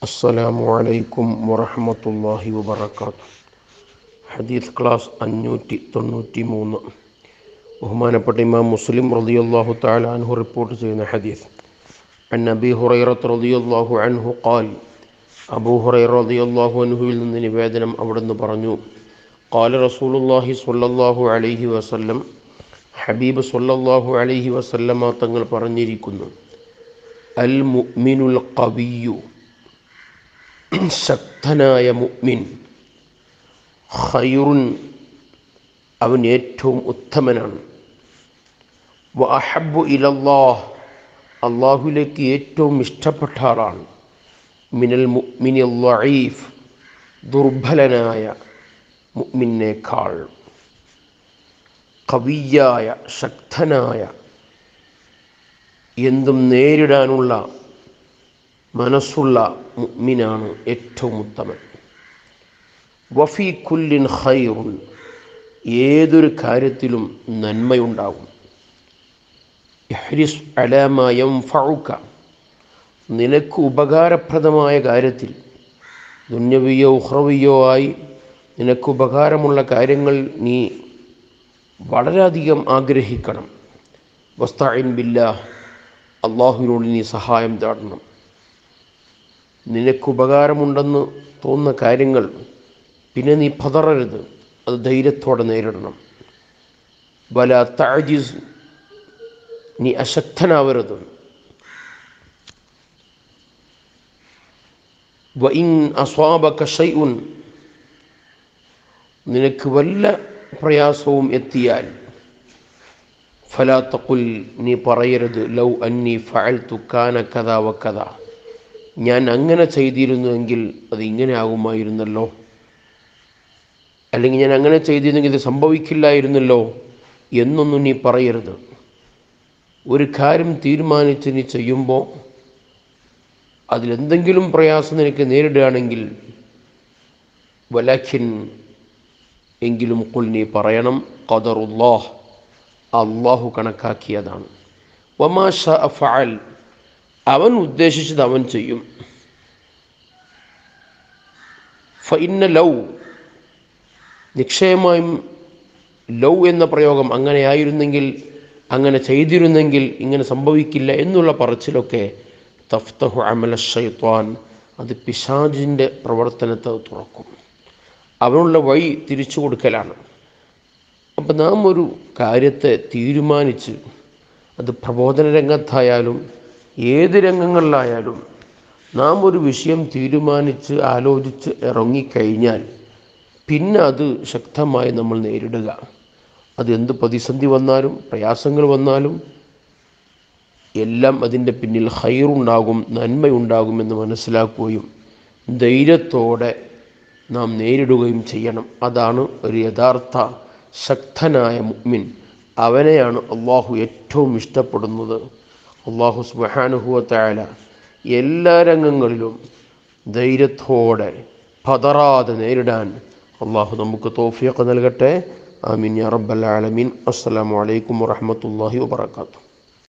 അസ്സലാമു അലൈക്കും വറഹ്മത്തുള്ളാഹി വബറകാതുഹു ഹദീസ് ക്ലാസ് അഞ്ഞൂറ്റി തൊണ്ണൂറ്റി മൂന്ന് ബഹുമാനപ്പെട്ട ഇമാം മുസ്ലിം റളിയല്ലാഹു തആല അൻഹു റിപ്പോർട്ട് ചെയ്യുന്ന ഹദീസ് عن أبي هريرة رضي الله عنه قال അബൂ ഹുറൈറ റളിയല്ലാഹു അൻഹുവിൽ നിന്ന് നിവേദനം അവിടുന്ന് പറഞ്ഞു قال رسول الله صلى الله عليه وسلم ഹബീബ് സല്ലല്ലാഹു അലൈഹി വസല്ലമ തങ്ങൾ പറഞ്ഞിരിക്കുന്നു അൽ മുഅ്മിനുൽ ഖവിയ്യു ശക്തനായ മുഅ്മിൻ ഖൈറുൻ അവൻ ഏറ്റവും ഉത്തമനാണ് വ അഹബ്ബു ഇലല്ലാഹ് അള്ളാഹുലേക്ക് ഏറ്റവും ഇഷ്ടപ്പെട്ട ആളാണ് മിനൽ മുഅ്മിനി ലഈഫ് ദുർബലനായ മുഅ്മിനേക്കാൾ കവിയായ ശക്തനായ എന്തും നേരിടാനുള്ള മനസ്സുള്ള മുഅ്മിനാണ് ഏറ്റവും ഉത്തമൻ വഫി കുല്ലിൻ ഖൈറുൻ ഏതൊരു കാര്യത്തിലും നന്മയുണ്ടാകും ഇഹ്രിസ് അലാമ യംഫഉക നിനക്ക് ഉപകാരപ്രദമായ കാര്യത്തിൽ ദുന്യവിയോ ഉഹ്റവിയോ ആയി നിനക്ക് ഉപകാരമുള്ള കാര്യങ്ങൾ നീ വളരെയധികം ആഗ്രഹിക്കണം വസ്തായിൻ ബില്ലാ അള്ളാഹുവിനോട് നീ സഹായം തേടണം നിനക്ക് ഉപകാരമുണ്ടെന്ന് തോന്നുന്ന കാര്യങ്ങൾ പിന്നെ നീ പതറരുത് അത് ധൈര്യത്തോടെ നേരിടണം വല താജിസ് നീ അശക്തനാവരുത് വഇൻ അസ്വാബക ഷൈഉൻ നിനക്ക് വല്ല പ്രയാസവും എത്തിയാൽ ഫലാ തഖുൽ നീ പറയരുത് ലൗ അന്നി ഫഅൽതു കാന കഥ വ കഥ ഞാൻ അങ്ങനെ ചെയ്തിരുന്നുവെങ്കിൽ അത് ഇങ്ങനെ ആകുമായിരുന്നല്ലോ അല്ലെങ്കിൽ ഞാൻ അങ്ങനെ ചെയ്തിരുന്നെങ്കിൽ ഇത് സംഭവിക്കില്ലായിരുന്നല്ലോ എന്നൊന്നും നീ പറയരുത് ഒരു കാര്യം തീരുമാനിച്ച് നീ ചെയ്യുമ്പോൾ അതിലെന്തെങ്കിലും പ്രയാസം നിനക്ക് നേരിടുകയാണെങ്കിൽ വലഖിൻ എങ്കിലും കുൽ നീ പറയണം ഖദറുല്ലാഹ് അള്ളാഹു കണക്കാക്കിയതാണ് വമാഷ ഫഅൽ അവൻ ഉദ്ദേശിച്ചത് അവൻ ചെയ്യും ഫഇന്ന ലൗ നിക്ഷയമായും ലൗ എന്ന പ്രയോഗം അങ്ങനെ ആയിരുന്നെങ്കിൽ അങ്ങനെ ചെയ്തിരുന്നെങ്കിൽ ഇങ്ങനെ സംഭവിക്കില്ല എന്നുള്ള പറച്ചിലൊക്കെ തഫ്തഹു അമല ഷൈത്വാൻ അത് പിശാജിൻ്റെ പ്രവർത്തനത്തെ തുറക്കും അവനുള്ള വഴി തിരിച്ചു കൊടുക്കലാണ് അപ്പം നാം ഒരു കാര്യത്തെ തീരുമാനിച്ച് അത് പ്രബോധന രംഗത്തായാലും ഏത് രംഗങ്ങളിലായാലും നാം ഒരു വിഷയം തീരുമാനിച്ച് ആലോചിച്ച് ഇറങ്ങിക്കഴിഞ്ഞാൽ പിന്നെ അത് ശക്തമായി നമ്മൾ നേരിടുക അത് എന്ത് പ്രതിസന്ധി വന്നാലും പ്രയാസങ്ങൾ വന്നാലും എല്ലാം അതിൻ്റെ പിന്നിൽ ഹൈറുണ്ടാകും നന്മയുണ്ടാകുമെന്ന് മനസ്സിലാക്കുകയും ധൈര്യത്തോടെ നാം നേരിടുകയും ചെയ്യണം അതാണ് ഒരു യഥാർത്ഥ ശക്തനായ മുഅ്മിൻ അവനെയാണ് അള്ളാഹു ഏറ്റവും ഇഷ്ടപ്പെടുന്നത് അള്ളാഹു സുബാനുഹുവത്തായ എല്ലാ രംഗങ്ങളിലും ധൈര്യത്തോടെ പതറാതെ നേരിടാൻ അള്ളാഹു നമുക്ക് തോഫിയൊക്കെ നൽകട്ടെ ആമീൻ യാ റബ്ബൽ ആലമീൻ അസ്സലാമു അലൈക്കും വറഹ്മത്തുള്ളാഹി വബറകാതുഹു